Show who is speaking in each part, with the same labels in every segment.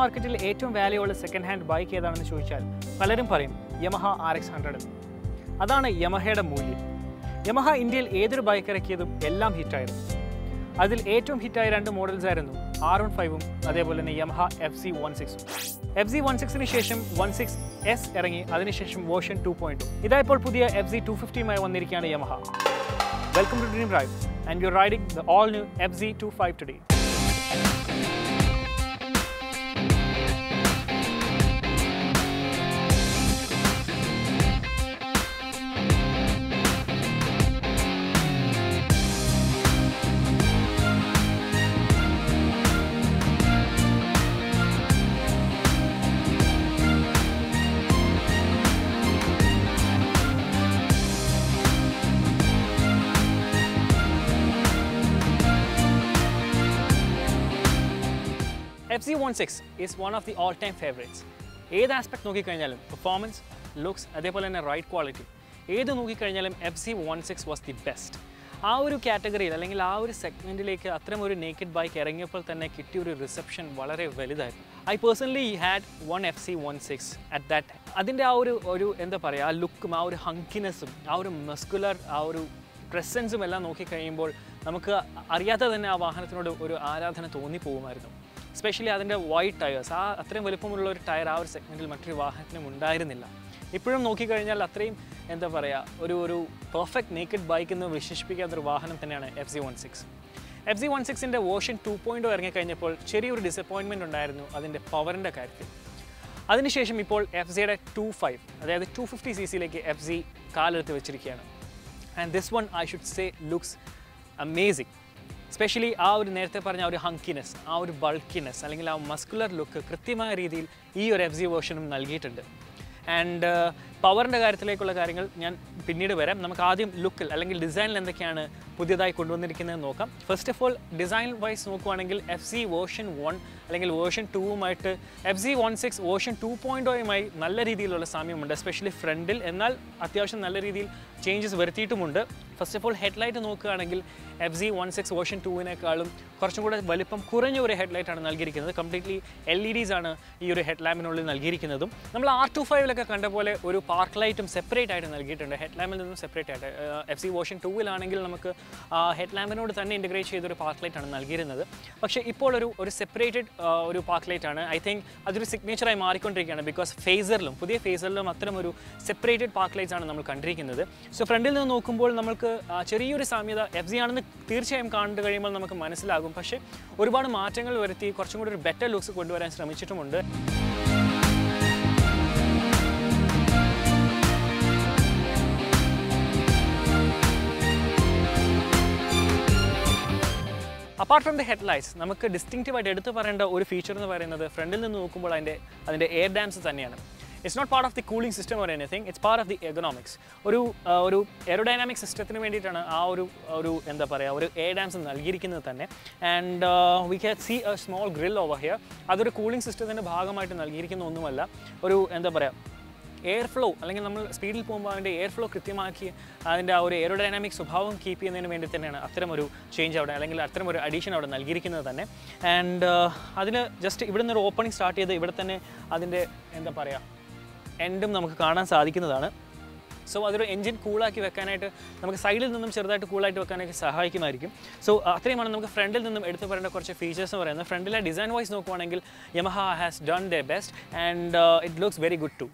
Speaker 1: മാർക്കറ്റിൽ ഏറ്റവും വാല്യുള്ള second hand bike ഏതാണെന്ന് ചോദിച്ചാൽ പലരും പറയും യമഹ ആർ എക്സ് ഹൺഡ്രഡ് അതാണ് യമഹയുടെ മൂല്യം യമഹ ഇന്ത്യയിൽ ഏതൊരു ബൈക്ക് ഇറക്കിയതും എല്ലാം ഹിറ്റായിരുന്നു അതിൽ ഏറ്റവും ഹിറ്റായ രണ്ട് മോഡൽസ് ആയിരുന്നു ആർ വൺ ഫൈവും അതേപോലെ തന്നെ യമഹ എഫ് സി വൺ സിക്സും എഫ് സി വൺ സിക്സിന് ശേഷം വൺ സിക്സ് എസ് ഇറങ്ങി അതിനുശേഷം വേർഷൻ ടു പോയിന്റ് ഇതാ ഇപ്പോൾ പുതിയ എഫ് സി ടു ഫിഫ്റ്റിയുമായി വന്നിരിക്കുകയാണ് Yamaha welcome to Dream Drive and you riding the all new F C two five today F C one six is one of the all time favourites ഏത് aspect നോക്കിക്കഴിഞ്ഞാലും performance looks അതേപോലെ തന്നെ ride quality ഏത് നോക്കിക്കഴിഞ്ഞാലും F C one six was the best ആ ഒരു കാറ്റഗറിയിൽ അല്ലെങ്കിൽ ആ ഒരു സെഗ്മെൻറ്റിലേക്ക് അത്തരം ഒരു നേക്കഡ് ബൈക്ക് ഇറങ്ങിയപ്പോൾ തന്നെ കിട്ടിയ ഒരു റിസപ്ഷൻ വളരെ വലുതായിരുന്നു I personally had one F C one six at that അതിൻ്റെ ആ ഒരു ഒരു എന്താ പറയുക ആ ലുക്കും ആ ഒരു ഹങ്കിനെസ്സും ആ ഒരു മസ്കുലർ ആ ഒരു പ്രസൻസും എല്ലാം നോക്കിക്കഴിയുമ്പോൾ നമുക്ക് അറിയാതെ തന്നെ ആ വാഹനത്തിനോട് ഒരു ആരാധന തോന്നിപ്പോകുമായിരുന്നു സ്പെഷ്യലി അതിൻ്റെ വൈറ്റ് ടയേഴ്സ് ആ അത്രയും വലുപ്പമുള്ള ഒരു ടയർ ആ ഒരു സെഗ്മെൻറ്റിൽ മറ്റൊരു വാഹനത്തിനും ഉണ്ടായിരുന്നില്ല ഇപ്പോഴും നോക്കിക്കഴിഞ്ഞാൽ അത്രയും എന്താ പറയുക ഒരു ഒരു പെർഫെക്റ്റ് നേക്കഡ് ബൈക്ക് എന്ന് വിശേഷിപ്പിക്കാത്ത ഒരു വാഹനം തന്നെയാണ് F C one six F C one സിക്സിൻ്റെ വേർഷൻ ടു പോയിൻ്റ് ഇറങ്ങിക്കഴിഞ്ഞപ്പോൾ ചെറിയൊരു ഡിസപ്പോയിൻമെൻറ്റ് ഉണ്ടായിരുന്നു അതിൻ്റെ പവറിൻ്റെ കാര്യത്തിൽ അതിനുശേഷം ഇപ്പോൾ എഫ് സിയുടെ ടു ഫൈവ് അതായത് ടു ഫിഫ്റ്റി സി സിയിലേക്ക് എഫ് സി കാലെടുത്ത് വെച്ചിരിക്കുകയാണ് and this one I should say looks amazing specially ആ ഒരു നേരത്തെ പറഞ്ഞ ആ ഒരു ഹങ്കിനെസ് ആ ഒരു ബൾക്കിനെസ് അല്ലെങ്കിൽ ആ മസ്കുലർ ലുക്ക് കൃത്യമായ രീതിയിൽ ഈ ഒരു എഫ് സി വേർഷനും നൽകിയിട്ടുണ്ട് ആൻഡ് പവറിൻ്റെ കാര്യത്തിലേക്കുള്ള കാര്യങ്ങൾ ഞാൻ പിന്നീട് വരാം നമുക്ക് ആദ്യം ലുക്കിൽ അല്ലെങ്കിൽ ഡിസൈനിൽ എന്തൊക്കെയാണ് പുതിയതായി കൊണ്ടുവന്നിരിക്കുന്നത് നോക്കാം first of all design wise നോക്കുവാണെങ്കിൽ എഫ് സി വേർഷൻ വൺ അല്ലെങ്കിൽ വേർഷൻ ടൂവുമായിട്ട് F C one six version two പോയിൻറ്റോയുമായി നല്ല രീതിയിലുള്ള സാമ്യമുണ്ട് എസ്പെഷ്യലി ഫ്രണ്ടിൽ എന്നാൽ അത്യാവശ്യം നല്ല രീതിയിൽ ചേഞ്ചസ് വരുത്തിയിട്ടുമുണ്ട് ഫസ്റ്റ് ഓഫ് ഓൾ ഹെഡ്ലൈറ്റ് നോക്കുകയാണെങ്കിൽ F C one six version ടൂവിനേക്കാളും കുറച്ചും കൂടെ വലിപ്പം കുറഞ്ഞ ഒരു ഹെഡ്ലൈറ്റാണ് നൽകിയിരിക്കുന്നത് കംപ്ലീറ്റ്ലി എൽ ഇ ഡീസ് ആണ് ഈ ഒരു ഹെഡ് ലാമ്പിനുള്ളിൽ നൽകിയിരിക്കുന്നതും നമ്മൾ ആർ ടു ഫൈവിലൊക്കെ കണ്ട പോലെ ഒരു പാർക്ക് ലൈറ്റും സെപ്പറേറ്റ് ആയിട്ട് നൽകിയിട്ടുണ്ട് ഹെഡ് ലാമ്പിൽ നിന്നും സെപ്പറേറ്റ് ആയിട്ട് എഫ് സി വേർഷൻ ടൂവിലാണെങ്കിൽ നമുക്ക് ഹെഡ് ലാമ്പിനോട് തന്നെ ഇൻറ്റഗ്രേറ്റ് ചെയ്തൊരു പാർക്ക് ലൈറ്റാണ് നൽകിയിരുന്നത് പക്ഷേ ഇപ്പോൾ ഒരു ഒരു സെപ്പറേറ്റഡ് ഒരു പാർക്ക് ലൈറ്റാണ് ഐ തിങ്ക് അതൊരു സിഗ്നേച്ചറായി മാറിക്കൊണ്ടിരിക്കുകയാണ് ബിക്കോസ് ഫേസറിലും പുതിയ ഫേസറിലും അത്തരം ഒരു സെപ്പറേറ്റഡ് പാർക്ക് ലൈറ്റ്സ് ആണ് നമ്മൾ കണ്ടിരിക്കുന്നത് സോ ഫ്രണ്ടിൽ നിന്ന് നോക്കുമ്പോൾ നമുക്ക് ആ, ചെറിയൊരു സാമ്യത എഫ് സി ആണെന്ന് തീർച്ചയായും കണ്ടു കഴിയുമ്പോൾ നമുക്ക് മനസ്സിലാകും പക്ഷേ ഒരുപാട് മാറ്റങ്ങൾ വരുത്തി കുറച്ചും കൂടി ഒരു ബെറ്റർ ലുക്സ് കൊണ്ടുവരാൻ ശ്രമിച്ചിട്ടുമുണ്ട് അപ്പാർട്ട് ഫ്രം ദി ഹെഡ്ലൈറ്റ്സ് നമുക്ക് ഡിസ്റ്റിങ്റ്റീവ് ആയിട്ട് എടുത്തു പറയേണ്ട ഒരു ഫീച്ചർ എന്ന് പറയുന്നത് ഫ്രണ്ടിൽ നിന്ന് നോക്കുമ്പോൾ അതിൻ്റെ അതിൻ്റെ എയർ ഡാംസ് തന്നെയാണ് it's not part of the cooling system or anything it's part of the economics ഒരു ആ, ഒരു എയറോഡൈനാമിക് സിസ്റ്റത്തിന് വേണ്ടിയിട്ടാണ് ആ ഒരു ഒരു എന്താ പറയുക ഒരു എയർ ഡാംസ് നൽകിയിരിക്കുന്നത് തന്നെ and we can see a small grille over here അതൊരു കൂളിംഗ് സിസ്റ്റത്തിൻ്റെ ഭാഗമായിട്ട് നൽകിയിരിക്കുന്ന ഒന്നുമല്ല ഒരു എന്താ പറയുക എയർ ഫ്ലോ അല്ലെങ്കിൽ നമ്മൾ സ്പീഡിൽ പോകുമ്പോൾ അതിൻ്റെ എയർ ഫ്ലോ കൃത്യമാക്കി അതിൻ്റെ ആ ഒരു എയറോഡൈനാമിക് സ്വഭാവം കീപ്പ് ചെയ്യുന്നതിന് വേണ്ടി തന്നെയാണ് അത്തരം ഒരു ചേഞ്ച് അവിടെ അല്ലെങ്കിൽ അത്തരം ഒരു അഡീഷൻ അവിടെ നൽകിയിരിക്കുന്നത് തന്നെ ആൻഡ് അതിന് ജസ്റ്റ് ഇവിടെ നിന്ന് ഒരു ഓപ്പണിംഗ് സ്റ്റാർട്ട് ചെയ്ത് ഇവിടെ തന്നെ അതിൻ്റെ എന്താ പറയുക എൻഡും നമുക്ക് കാണാൻ സാധിക്കുന്നതാണ് സോ അതൊരു എഞ്ചിൻ കൂളാക്കി വെക്കാനായിട്ട് നമുക്ക് സൈഡിൽ നിന്നും ചെറുതായിട്ട് കൂളായിട്ട് വെക്കാനായിട്ട് സഹായിക്കുമായിരിക്കും സോ അത്രയുമാണ് നമുക്ക് ഫ്രണ്ടിൽ നിന്നും എടുത്തു പറയേണ്ട കുറച്ച് ഫീച്ചേഴ്സ് എന്ന് പറയുന്നത് ഫ്രണ്ടിലെ ഡിസൈൻ വൈസ് നോക്കുവാണെങ്കിൽ Yamaha has done the best and it looks very good to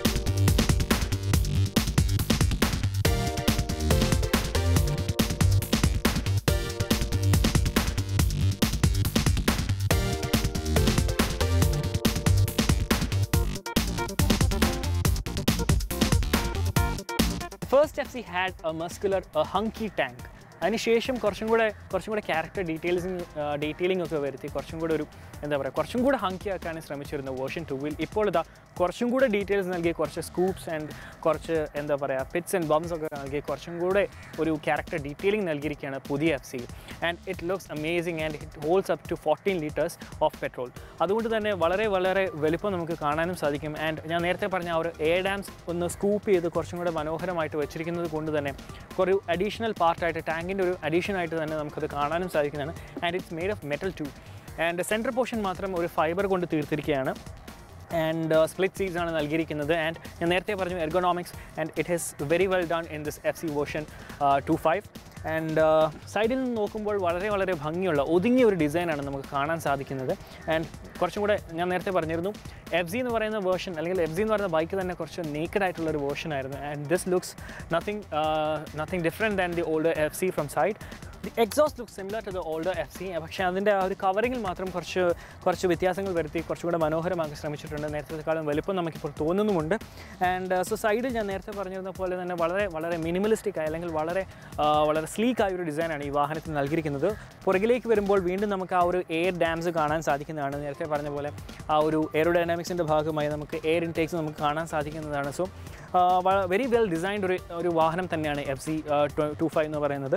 Speaker 1: first F C had a muscular hunky tank അതിനുശേഷം കുറച്ചും കൂടെ കുറച്ചും കൂടെ ക്യാരക്ടർ ഡീറ്റെയിൽസിങ് ഡീറ്റെയിലിംഗ് ഒക്കെ വരുത്തി കുറച്ചും കൂടെ ഒരു എന്താ പറയുക കുറച്ചും കൂടെ ഹങ്കി ആക്കാൻ ശ്രമിച്ചിരുന്ന വേർഷൻ ടൂവിൽ ഇപ്പോൾ ഇതാ കുറച്ചും കൂടെ ഡീറ്റെയിൽസ് നൽകി കുറച്ച് സ്കൂപ്സ് ആൻഡ് കുറച്ച് എന്താ പറയുക പിറ്റ്സ് ആൻഡ് ബംസ് ഒക്കെ നൽകി കുറച്ചും കൂടെ ഒരു ക്യാരക്ടർ ഡീറ്റെയിലിംഗ് നൽകിയിരിക്കുകയാണ് പുതിയ F C and it looks amazing and it holds up to fourteen litres of petrol അതുകൊണ്ട് തന്നെ വളരെ വളരെ വലുപ്പം നമുക്ക് കാണാനും സാധിക്കും ആൻഡ് ഞാൻ നേരത്തെ പറഞ്ഞ ആ ഒരു എയർ ഡാംസ് ഒന്ന് സ്കൂപ്പ് ചെയ്ത് കുറച്ചും കൂടെ മനോഹരമായിട്ട് വെച്ചിരിക്കുന്നത് കൊണ്ട് തന്നെ ഒരു അഡീഷണൽ പാർട്ടായിട്ട് ടാങ്കിൻ്റെ ഒരു അഡീഷൻ ആയിട്ട് തന്നെ നമുക്കത് കാണാനും സാധിക്കുന്നതാണ് and it's made of metal too and centre portion മാത്രം ഒരു ഫൈബർ കൊണ്ട് തീർത്തിരിക്കുകയാണ് ആൻഡ് സ്പ്ലിറ്റ് സീറ്റ്സ് ആണ് നൽകിയിരിക്കുന്നത് ആൻഡ് ഞാൻ നേരത്തെ പറഞ്ഞു ergonomics and it has very well done in this F C version two five and സൈഡിൽ നിന്ന് നോക്കുമ്പോൾ വളരെ വളരെ ഭംഗിയുള്ള ഒതുങ്ങിയ ഒരു ഡിസൈനാണ് നമുക്ക് കാണാൻ സാധിക്കുന്നത് ആൻഡ് കുറച്ചും കൂടെ ഞാൻ നേരത്തെ പറഞ്ഞിരുന്നു എഫ് സി എന്ന് പറയുന്ന വേർഷൻ അല്ലെങ്കിൽ എഫ് സി എന്ന് പറയുന്ന ബൈക്ക് തന്നെ കുറച്ച് നേക്കഡ് ആയിട്ടുള്ള ഒരു വേർഷൻ ആയിരുന്നു and this looks nothing nothing different than the older F C from side the exhaust look similar to the older F C പക്ഷേ അതിൻ്റെ ആ ഒരു കവറിങ്ങിൽ മാത്രം കുറച്ച് കുറച്ച് വ്യത്യാസങ്ങൾ വരുത്തി കുറച്ചും കൂടെ മനോഹരമാക്കി ശ്രമിച്ചിട്ടുണ്ട് നേരത്തെക്കാളും വലുപ്പം നമുക്കിപ്പോൾ തോന്നുന്നുമുണ്ട് ആൻഡ് സോ സൈഡിൽ ഞാൻ നേരത്തെ പറഞ്ഞിരുന്ന പോലെ തന്നെ വളരെ വളരെ മിനിമലിസ്റ്റിക് ആയ അല്ലെങ്കിൽ വളരെ ആ, വളരെ സ്ലീക്ക് ആയ ഒരു ഡിസൈനാണ് ഈ വാഹനത്തിൽ നൽകിയിരിക്കുന്നത് പുറകിലേക്ക് വരുമ്പോൾ വീണ്ടും നമുക്ക് ആ ഒരു എയർ ഡാംസ് കാണാൻ സാധിക്കുന്നതാണ് നേരത്തെ പറഞ്ഞ പോലെ ആ ഒരു എയറോഡൈനാമിക്സിൻ്റെ ഭാഗമായി നമുക്ക് എയർ ഇൻടേക്സ് നമുക്ക് കാണാൻ സാധിക്കുന്നതാണ് സോ വെരി വെൽ ഡിസൈൻഡ് ഒരു ഒരു വാഹനം തന്നെയാണ് എഫ് സി ടു ഫൈവ് എന്ന് പറയുന്നത്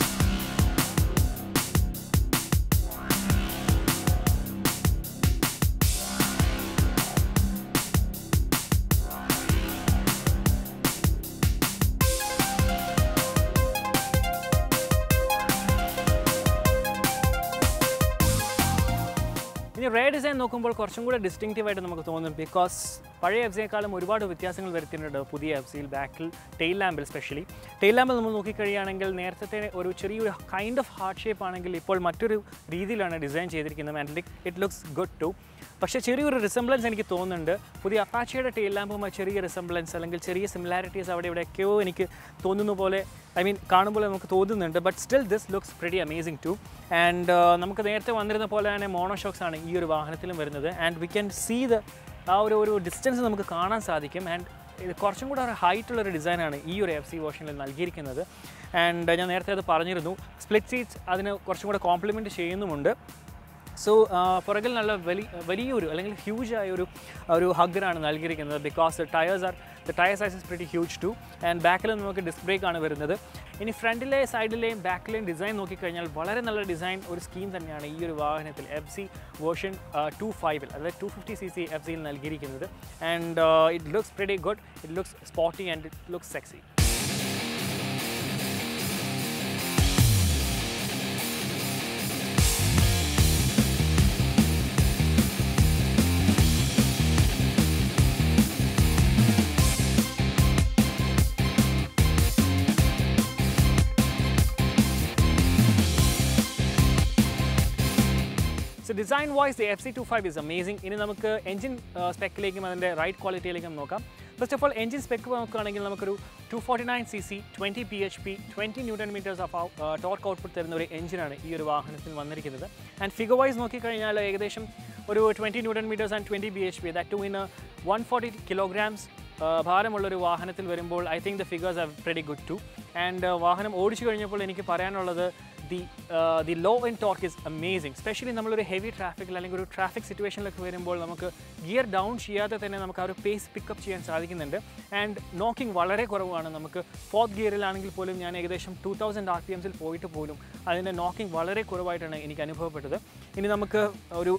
Speaker 1: ഇനി റേ ഡിസൈൻ നോക്കുമ്പോൾ കുറച്ചും കൂടെ ഡിസ്റ്റിങ്റ്റീവ് ആയിട്ട് നമുക്ക് തോന്നും ബിക്കോസ് പഴയ എഫ് സിയെക്കാളും ഒരുപാട് വ്യത്യാസങ്ങൾ വരുത്തിയിട്ടുണ്ട് പുതിയ എഫ് സിയിൽ ബാക്കിൽ ടെയിൽ ലാമ്പിൽ സ്പെഷ്യലി ടെയിൽ ലാമ്പിൽ നമ്മൾ നോക്കിക്കഴിയുകയാണെങ്കിൽ നേരത്തെ ഒരു ചെറിയൊരു കൈൻഡ് ഓഫ് ഹാർഡ് ഷേപ്പ് ആണെങ്കിൽ ഇപ്പോൾ മറ്റൊരു രീതിയിലാണ് ഡിസൈൻ ചെയ്തിരിക്കുന്നത് and it looks good too പക്ഷേ ചെറിയൊരു റിസംബ്ലൻസ് എനിക്ക് തോന്നുന്നുണ്ട് പുതിയ അപ്പാച്ചയുടെ ടെയിൽ ലാമ്പുമായി ചെറിയ റിസംബ്ലൻസ് അല്ലെങ്കിൽ ചെറിയ സിമിലാരിറ്റീസ് അവിടെ ഇവിടെയൊക്കെയോ എനിക്ക് തോന്നുന്ന പോലെ ഐ മീൻ കാണുമ്പോൾ നമുക്ക് തോന്നുന്നുണ്ട് but still this looks pretty amazing too and നമുക്ക് നേരത്തെ വന്നിരുന്ന പോലെ തന്നെ മോണോഷോക്സ് ആണ് ഈ ഒരു വാഹനത്തിലും വരുന്നത് and we can see the ആ ഒരു ഒരു ഡിസ്റ്റൻസ് നമുക്ക് കാണാൻ സാധിക്കും ആൻഡ് ഇത് കുറച്ചും കൂടെ ഒരു ഹൈറ്റുള്ള ഒരു ഡിസൈനാണ് ഈ ഒരു എഫ് സി വേർഷനിൽ നൽകിയിരിക്കുന്നത് ആൻഡ് ഞാൻ നേരത്തെ അത് പറഞ്ഞിരുന്നു സ്പ്ലിറ്റ് സീറ്റ്സ് അതിന് കുറച്ചും കൂടെ കോംപ്ലിമെൻറ്റ് ചെയ്യുന്നുമുണ്ട് സോ പുറകിൽ നല്ല വലിയ വലിയൊരു അല്ലെങ്കിൽ ഹ്യൂജ് ആയ ഒരു ഒരു ഹഗ്ഗറാണ് നൽകിയിരിക്കുന്നത് because tyres are the tyre size is pretty huge too and ബാക്കിൽ നമുക്ക് ഡിസ്ക് ബ്രേക്ക് ആണ് വരുന്നത് ഇനി ഫ്രണ്ടിലെ സൈഡിലെയും ബാക്കിലെയും ഡിസൈൻ നോക്കിക്കഴിഞ്ഞാൽ വളരെ നല്ല ഡിസൈൻ ഒരു സ്കീം തന്നെയാണ് ഈ ഒരു വാഹനത്തിൽ എഫ് സി വേർഷൻ ടു ഫൈവിൽ അതായത് two fifty C C F സിയിൽ നൽകിയിരിക്കുന്നത് and it looks pretty good it looks sporty and it looks sexy so design wise F C two five is amazing ഇനി നമുക്ക് എഞ്ചിൻ സ്പെക്കിലേക്കും അതിൻ്റെ ride ക്വാളിറ്റിയിലേക്കും നോക്കാം first of all engine spec നോക്കുകയാണെങ്കിൽ നമുക്കൊരു two forty nine C C twenty P H P twenty newton metres of torque output തരുന്ന ഒരു എഞ്ചിനാണ് ഈ ഒരു വാഹനത്തിൽ വന്നിരിക്കുന്നത് ആൻഡ് ഫിഗർ വൈസ് നോക്കിക്കഴിഞ്ഞാൽ ഏകദേശം ഒരു twenty newton metres and twenty B H P that two in one forty kilograms ഭാരമുള്ളൊരു വാഹനത്തിൽ വരുമ്പോൾ I think the figures are very good too and വാഹനം ഓടിച്ചു കഴിഞ്ഞപ്പോൾ എനിക്ക് പറയാനുള്ളത് the the low in torque is amazing specially നമ്മളൊരു heavy ട്രാഫിക്കിൽ അല്ലെങ്കിൽ ഒരു ട്രാഫിക് സിറ്റുവേഷനിലൊക്കെ വരുമ്പോൾ നമുക്ക് ഗിയർ ഡൗൺ ചെയ്യാതെ തന്നെ നമുക്ക് ആ ഒരു പേസ് പിക്കപ്പ് ചെയ്യാൻ സാധിക്കുന്നുണ്ട് ആൻഡ് നോക്കിംഗ് വളരെ കുറവാണ് നമുക്ക് ഫോർത്ത് ഗിയറിലാണെങ്കിൽ പോലും ഞാൻ ഏകദേശം ടു തൗസൻഡ് ആർ പി എംസിൽ പോയിട്ട് പോലും അതിൻ്റെ നോക്കിംഗ് വളരെ കുറവായിട്ടാണ് എനിക്ക് അനുഭവപ്പെട്ടത് ഇനി നമുക്ക് ഒരു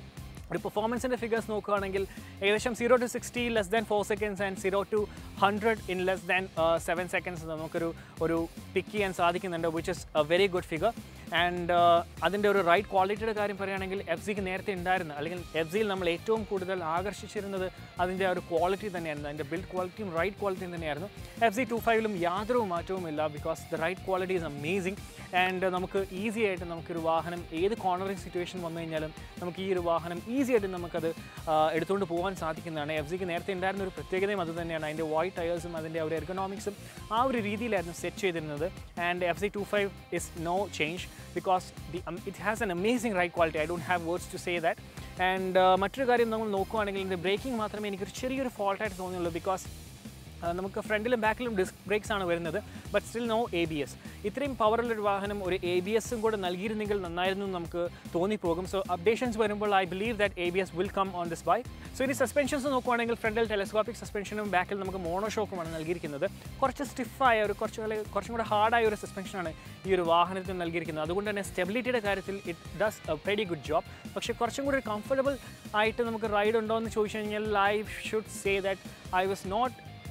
Speaker 1: ഒരു പെർഫോമൻസിൻ്റെ ഫിഗേഴ്സ് നോക്കുകയാണെങ്കിൽ ഏകദേശം zero to sixty less than four seconds and zero to hundred in less than seven seconds നമുക്കൊരു ഒരു പിക്ക് ചെയ്യാൻ സാധിക്കുന്നുണ്ട് which is a very good figure and അതിൻ്റെ ഒരു റൈറ്റ് ക്വാളിറ്റിയുടെ കാര്യം പറയുകയാണെങ്കിൽ എഫ് സിക്ക് നേരത്തെ ഉണ്ടായിരുന്ന അല്ലെങ്കിൽ എഫ് സിയിൽ നമ്മൾ ഏറ്റവും കൂടുതൽ ആകർഷിച്ചിരുന്നത് അതിൻ്റെ ആ ഒരു ക്വാളിറ്റി തന്നെയായിരുന്നു അതിൻ്റെ ബിൽഡ് ക്വാളിറ്റിയും റൈറ്റ് ക്വാളിറ്റിയും തന്നെയായിരുന്നു എഫ് സി ടു ഫൈവിലും യാതൊരു മാറ്റവുമില്ല because the ride quality is amazing and നമുക്ക് ഈസി ആയിട്ട് നമുക്കൊരു വാഹനം ഏത് കോർണറിങ് സിറ്റുവേഷൻ വന്നു കഴിഞ്ഞാലും നമുക്ക് ഈ ഒരു വാഹനം ഈസി ആയിട്ട് നമുക്കത് ആ, എടുത്തുകൊണ്ട് പോകാൻ സാധിക്കുന്നതാണ് എഫ് സിക്ക് നേരത്തെ ഉണ്ടായിരുന്ന ഒരു പ്രത്യേകതയും അത് തന്നെയാണ് അതിൻ്റെ വൈറ്റ് ടയേഴ്സും അതിൻ്റെ ഒരു എർഗണോമിക്സും ആ ഒരു രീതിയിലായിരുന്നു സെറ്റ് ചെയ്തിരുന്നത് and F C two five is no change because the it has an amazing ride quality I don't have words to say that and മറ്റൊരു കാര്യം നമ്മൾ നോക്കുകയാണെങ്കിൽ ഇതിൻ്റെ ബ്രേക്കിംഗ് മാത്രമേ എനിക്കൊരു ചെറിയൊരു ഫോൾട്ടായിട്ട് തോന്നിയുള്ളൂ ബിക്കോസ് ആ, നമുക്ക് ഫ്രണ്ടിലും ബാക്കിലും ഡിസ്ക് ബ്രേക്സ് ആണ് വരുന്നത് but still no A B S ഇത്രയും പവറുള്ളൊരു വാഹനം ഒരു എ ബി എസും കൂടെ നൽകിയിരുന്നെങ്കിൽ നന്നായിരുന്നു എന്ന് നമുക്ക് തോന്നിപ്പോകും സോ അപ്ഡേഷൻസ് വരുമ്പോൾ I believe that A B S will come on this bike so ഇനി സസ്പെൻഷൻസ് നോക്കുവാണെങ്കിൽ ഫ്രണ്ടിൽ ടെലസ്കോപ്പിക് സസ്പെൻഷനും ബാക്കിൽ നമുക്ക് മോണോഷോക്കുമാണ് നൽകിയിരിക്കുന്നത് കുറച്ച് സ്റ്റിഫായ ഒരു കുറച്ച് കൂടെ- കുറച്ചും കൂടെ ഹാർഡായ ഒരു സസ്പെൻഷനാണ് ഈ ഒരു വാഹനത്തിൽ നൽകിയിരിക്കുന്നത് അതുകൊണ്ട് തന്നെ സ്റ്റെബിലിറ്റിയുടെ കാര്യത്തിൽ it does a very good job പക്ഷേ കുറച്ചും കൂടി കംഫർട്ടബിൾ ആയിട്ട് നമുക്ക് റൈഡ് ഉണ്ടോ എന്ന് ചോദിച്ചു കഴിഞ്ഞാൽ I should say that I was not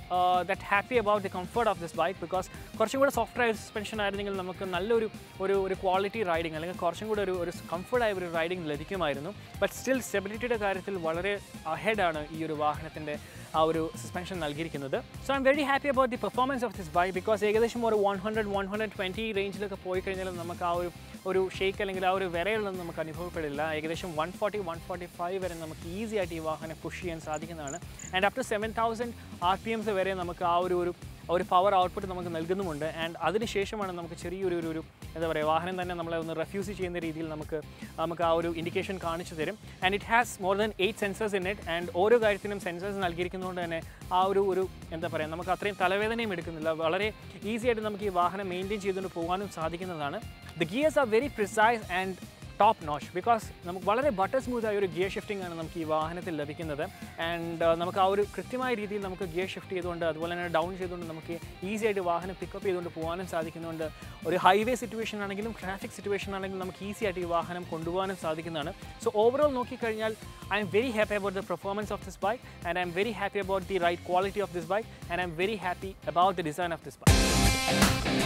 Speaker 1: that happy about the comfort of this bike because കുറച്ചും കൂടെ സോഫ്റ്റ് ആയ സസ്പെൻഷൻ ആയിരുന്നെങ്കിൽ നമുക്ക് നല്ലൊരു ഒരു ഒരു ക്വാളിറ്റി റൈഡിങ് അല്ലെങ്കിൽ കുറച്ചും കൂടെ ഒരു ഒരു കംഫർട്ടായ ഒരു റൈഡിങ് ലഭിക്കുമായിരുന്നു ബട്ട് സ്റ്റിൽ സ്റ്റെബിലിറ്റിയുടെ കാര്യത്തിൽ വളരെ അഹെഡാണ് ഈ ഒരു വാഹനത്തിൻ്റെ ആ ഒരു സസ്പെൻഷൻ നൽകിയിരിക്കുന്നത് so I'm very happy about the performance of this bike because ഏകദേശം ഒരു one hundred one hundred twenty റേഞ്ചിലൊക്കെ പോയി കഴിഞ്ഞാൽ നമുക്ക് ആ ഒരു ഒരു ഷേക്ക് അല്ലെങ്കിൽ ആ ഒരു വിരയിലൊന്നും നമുക്ക് അനുഭവപ്പെടില്ല ഏകദേശം one forty one forty five വരെ നമുക്ക് ഈസി ആയിട്ട് ഈ വാഹനം പുഷ് ചെയ്യാൻ സാധിക്കുന്നതാണ് and up to seven thousand R P എംസ് വരെ നമുക്ക് ആ ഒരു ഒരു ഒരു പവർ ഔട്ട്പുട്ട് നമുക്ക് നൽകുന്നുമുണ്ട് ആൻഡ് അതിനുശേഷമാണ് നമുക്ക് ചെറിയൊരു ഒരു ഒരു എന്താ പറയുക വാഹനം തന്നെ നമ്മളെ ഒന്ന് റെഫ്യൂസ് ചെയ്യുന്ന രീതിയിൽ നമുക്ക് നമുക്ക് ആ ഒരു ഇൻഡിക്കേഷൻ കാണിച്ചു തരും and it has more than eight sensors in it and ഓരോ കാര്യത്തിനും സെൻസേഴ്സ് നൽകിയിരിക്കുന്നതുകൊണ്ട് തന്നെ ആ ഒരു ഒരു എന്താ പറയുക നമുക്ക് അത്രയും തലവേദനയും എടുക്കുന്നില്ല വളരെ ഈസി ആയിട്ട് നമുക്ക് ഈ വാഹനം മെയിൻറ്റെയിൻ ചെയ്തുകൊണ്ട് പോകാനും സാധിക്കുന്നതാണ് the gears are very precise and top notch because നമുക്ക് വളരെ ബട്ടർ സ്മൂത്ത് ആയ ഒരു ഗിയർ ഷിഫ്റ്റിംഗ് ആണ് നമുക്ക് ഈ വാഹനത്തിൽ ലഭിക്കുന്നത് ആൻഡ് നമുക്ക് ആ ഒരു കൃത്യമായ രീതിയിൽ നമുക്ക് ഗിയർ ഷിഫ്റ്റ് ചെയ്തുകൊണ്ട് അതുപോലെ തന്നെ ഡൗൺ ചെയ്തുകൊണ്ട് നമുക്ക് ഈസി ആയിട്ട് വാഹനം പിക്കപ്പ് ചെയ്തുകൊണ്ട് പോകാനും സാധിക്കുന്നുണ്ട് ഒരു ഹൈവേ സിറ്റുവേഷൻ ആണെങ്കിലും ട്രാഫിക് സിറ്റുവേഷൻ ആണെങ്കിലും നമുക്ക് ഈസി ആയിട്ട് ഈ വാഹനം കൊണ്ടുപോകാനും സാധിക്കുന്നതാണ് സോ ഓവറോൾ നോക്കിക്കഴിഞ്ഞാൽ I'm very happy about the performance of this bike and I'm very happy about the ride quality of this bike and I'm very happy about the design of this bike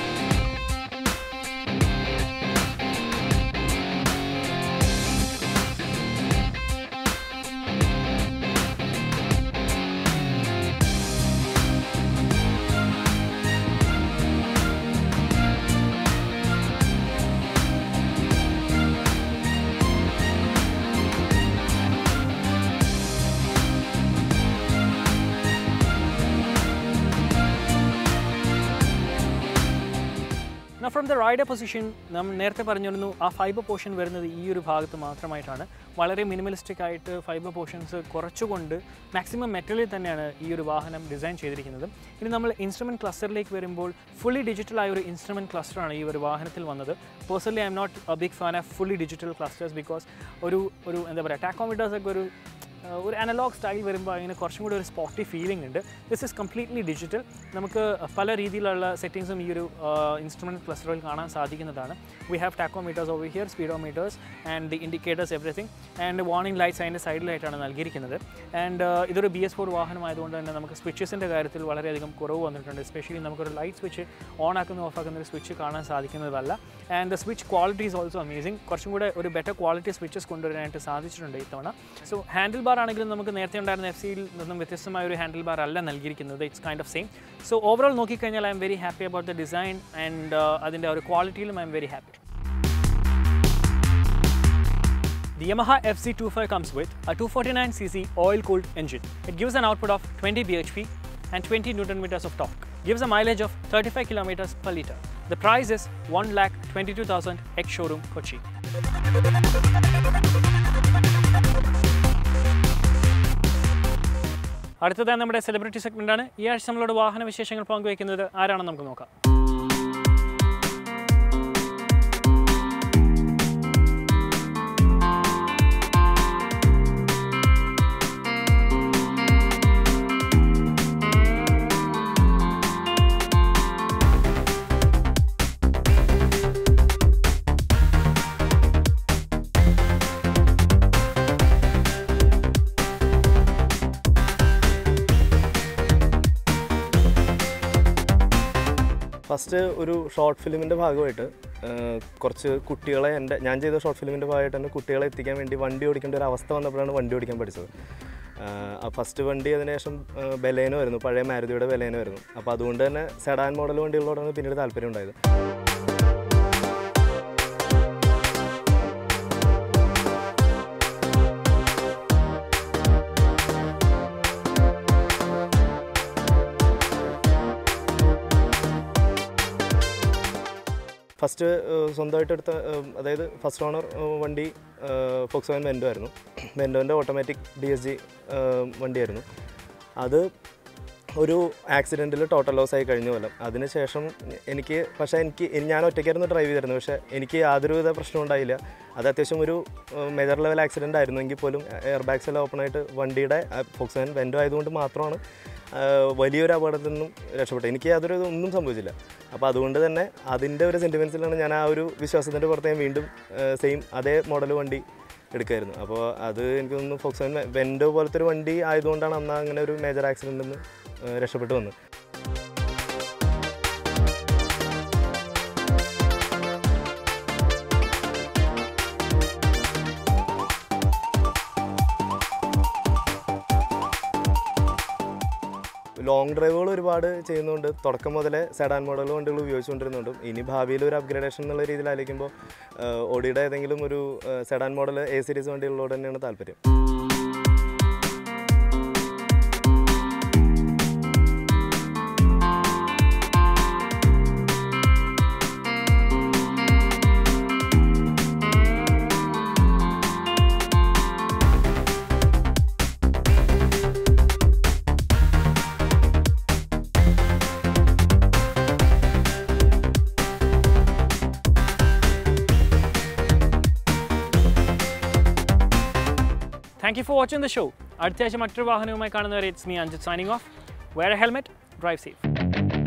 Speaker 1: from the rider position നമ്മൾ നേരത്തെ പറഞ്ഞിരുന്നു ആ fibre portion വരുന്നത് ഈ ഒരു ഭാഗത്ത് മാത്രമായിട്ടാണ് വളരെ മിനിമലിസ്റ്റിക് ആയിട്ട് ഫൈബർ പോർഷൻസ് കുറച്ചുകൊണ്ട് മാക്സിമം മെറ്റലിൽ തന്നെയാണ് ഈ ഒരു വാഹനം ഡിസൈൻ ചെയ്തിരിക്കുന്നത് ഇനി നമ്മൾ ഇൻസ്ട്രുമെൻറ്റ് ക്ലസ്റ്ററിലേക്ക് വരുമ്പോൾ ഫുള്ളി ഡിജിറ്റൽ ആയ ഒരു ഇൻസ്ട്രുമെൻറ്റ് ക്ലസ്റ്ററാണ് ഈ ഒരു വാഹനത്തിൽ വന്നത് personally I'm not a big fan of fully digital clusters because ഒരു ഒരു എന്താ പറയുക ടാക്കോമീറ്റേഴ്സ് ഒക്കെ ഒരു ആഹ് ഒരു അനലോഗ് സ്റ്റൈൽ വരുമ്പോൾ അതിന് കുറച്ചും കൂടി ഒരു സ്പോട്ടി ഫീലിംഗ് ഉണ്ട് ദിസ് ഇസ് കംപ്ലീറ്റ്ലി ഡിജിറ്റൽ നമുക്ക് പല രീതിയിലുള്ള സെറ്റിങ്സും ഈ ഒരു ഇൻസ്ട്രുമെൻറ്റ് ക്ലസ്റ്ററിൽ കാണാൻ സാധിക്കുന്നതാണ് we have tachometers over here speedometers and the indicators everything and warning lights അതിൻ്റെ സൈഡിലായിട്ടാണ് നൽകിയിരിക്കുന്നത് ആൻഡ് ഇതൊരു ബി എസ് ഫോർ വാഹനമായതുകൊണ്ട് തന്നെ നമുക്ക് സ്വിച്ചസിൻ്റെ കാര്യത്തിൽ വളരെയധികം കുറവ് വന്നിട്ടുണ്ട് എസ്പെഷ്യലി നമുക്കൊരു ലൈറ്റ് സ്വിച്ച് ഓൺ ആക്കുന്ന ഓഫ് ആക്കുന്ന ഒരു സ്വിച്ച് കാണാൻ സാധിക്കുന്നതല്ല and the switch quality is also amazing കുറച്ചും കൂടെ ഒരു ബെറ്റർ ക്വാളിറ്റി സ്വിച്ചസ് കൊണ്ടുവരാനായിട്ട് സാധിച്ചിട്ടുണ്ട് ഇത്തവണ സോ ഹാൻഡിൽ ബാർ ആണെങ്കിലും നമുക്ക് നേരത്തെ ഉണ്ടായിരുന്ന എഫ് സിയിൽ നിന്നും വ്യത്യസ്തമായ ഒരു ഹാൻഡിൽ ബാർ അല്ല നൽകിയിരിക്കുന്നത് it's kind of same so overall നോക്കിക്കഴിഞ്ഞാൽ I'm very happy about the design and അതിൻ്റെ ഒരു ക്വാളിറ്റിയിലും I'm very happy The Yamaha FC25 comes with a 249cc oil-cooled engine. It gives an output of 20 bhp and 20 newton meters of torque. Gives a mileage of 35 kilometers per liter. The price is 1,22,000 ex-showroom Kochi. അടുത്തതായി നമ്മുടെ celebrity സെഗ്മെൻ്റാണ് ഈ ആഴ്ച നമ്മളോട് വാഹന വിശേഷങ്ങൾ പങ്കുവയ്ക്കുന്നത് ആരാണെന്ന് നമുക്ക് നോക്കാം
Speaker 2: ഫസ്റ്റ് ഒരു ഷോർട്ട് ഫിലിമിൻ്റെ ഭാഗമായിട്ട് ആ, കുറച്ച് കുട്ടികളെ എൻ്റെ ഞാൻ ചെയ്ത ഷോർട്ട് ഫിലിമിൻ്റെ ഭാഗമായിട്ട് തന്നെ കുട്ടികളെ എത്തിക്കാൻ വേണ്ടി വണ്ടി ഓടിക്കേണ്ട ഒരു അവസ്ഥ വന്നപ്പോഴാണ് വണ്ടി ഓടിക്കാൻ പഠിച്ചത് ഫസ്റ്റ് വണ്ടി അതിനുശേഷം ബലേനോ ആയിരുന്നു പഴയ മാരുതിയുടെ ബലേനോ ആയിരുന്നു അപ്പോൾ അതുകൊണ്ട് തന്നെ സെഡാൻ മോഡൽ വണ്ടികളോടാണ് പിന്നീട് താല്പര്യം ഉണ്ടായത് ഫസ്റ്റ് സ്വന്തമായിട്ട് എടുത്ത ഏഹ്, അതായത് ഫസ്റ്റ് ഓണർ വണ്ടി ഫോക്സ് വാൻ വെൻഡോ ആയിരുന്നു വെൻഡോൻ്റെ ഓട്ടോമാറ്റിക് ഡി എസ് ജി വണ്ടിയായിരുന്നു അത് ഒരു ആക്സിഡൻറ്റിൽ ടോട്ടൽ ലോസ് ആയി കഴിഞ്ഞ കൊല്ലം അതിനുശേഷം എനിക്ക് പക്ഷേ എനിക്ക് ഇനി ഞാൻ ഒറ്റയ്ക്കായിരുന്നു ഡ്രൈവ് ചെയ്തിരുന്നത് പക്ഷേ എനിക്ക് യാതൊരുവിധ പ്രശ്നവും ഉണ്ടായില്ല അത് അത്യാവശ്യം ഒരു മേജർ ലെവൽ ആക്സിഡൻ്റ് ആയിരുന്നെങ്കിൽ പോലും എയർ ബാഗ്സ് എല്ലാം ഓപ്പൺ ആയിട്ട് വണ്ടിയുടെ ഫോക്സ് വാൻ വെൻഡോ ആയതുകൊണ്ട് മാത്രമാണ് ആ, വലിയൊരു അപകടത്തിൽ നിന്നും രക്ഷപ്പെട്ടത് എനിക്ക് യാതൊരു ഇത് ഒന്നും സംഭവിച്ചില്ല അപ്പോൾ അതുകൊണ്ട് തന്നെ അതിൻ്റെ ഒരു സെൻറ്റിമെൻസിലാണ് ഞാൻ ആ ഒരു വിശ്വാസത്തിൻ്റെ പുറത്ത് ഞാൻ വീണ്ടും സെയിം അതേ മോഡൽ വണ്ടി എടുക്കുമായിരുന്നു അപ്പോൾ അത് എനിക്ക് തോന്നുന്നു ഫോക്സ് വെൻഡോ പോലത്തെ ഒരു വണ്ടി ആയതുകൊണ്ടാണ് അന്ന് അങ്ങനെ ഒരു മേജർ ആക്സിഡൻ്റ് നിന്ന് ഏഹ് രക്ഷപ്പെട്ടു വന്നു ലോങ് ഡ്രൈവുകൾ ഒരുപാട് ചെയ്യുന്നുണ്ട് തുടക്കം മുതലേ സെഡാൻ മോഡൽ വണ്ടികൾ ഉപയോഗിച്ചുകൊണ്ടിരുന്നുണ്ട് ഇനി ഭാവിയിൽ ഒരു അപ്ഗ്രേഡേഷൻ എന്നുള്ള രീതിയിൽ ആലോചിക്കുമ്പോൾ ഓഡിയുടെ ഏതെങ്കിലും ഒരു സെഡാൻ മോഡൽ എ സീരീസ് വണ്ടികളോട് തന്നെയാണ് താല്പര്യം
Speaker 1: thank you for watching the show അടുത്ത ആഴ്ച മറ്റൊരു വാഹനവുമായി കാണുന്നവരെ it's me Anjith signing off wear a helmet drive safe